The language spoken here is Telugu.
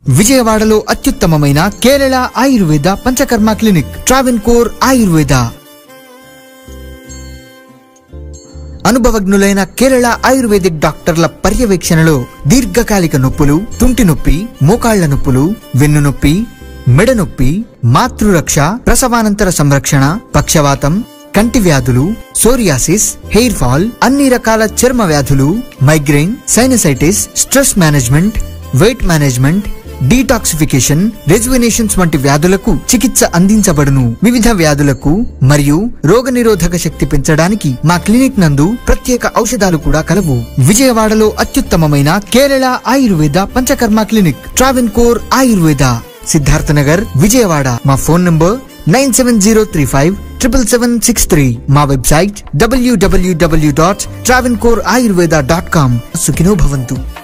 విజయవాడలో అత్యుత్తమమైన కేరళ ఆయుర్వేద పంచకర్మ క్లినిక్ ట్రావెన్ కోర్ ఆయుర్వేద అనుభవజ్ఞులైన కేరళ ఆయుర్వేదిక్ డాక్టర్ల పర్యవేక్షణలో దీర్ఘకాలిక నొప్పులు తుంటి నొప్పి మోకాళ్ల నొప్పులు వెన్ను నొప్పి మెడ నొప్పి మాతృరక్ష ప్రసవానంతర సంరక్షణ పక్షవాతం కంటి వ్యాధులు సోరియాసిస్ హెయిర్ ఫాల్ అన్ని రకాల చర్మ వ్యాధులు migraine sinusitis stress management weight management detoxification rejuvenations వంటి వ్యాధులకు చికిత్స అందించబడును వివిధ వ్యాధులకు మరియు రోగనిరోధక శక్తి పెంచడానికి మా క్లినిక్ నందు ప్రత్యేక ఔషధాలు కూడా కలవు విజయవాడలో అత్యుత్తమమైన కేరళ ఆయుర్వేద పంచకర్మ క్లినిక్ ట్రావెన్ కోర్ ఆయుర్వేద సిద్ధార్థ నగర్ విజయవాడ మా phone number nine seven zero three five triple seven six three మా వెబ్సైట్ డబ్ల్యూడబ్ల్యూడబ్ల్యూ dot Travancore Ayurveda dot com సుఖినో భవంతు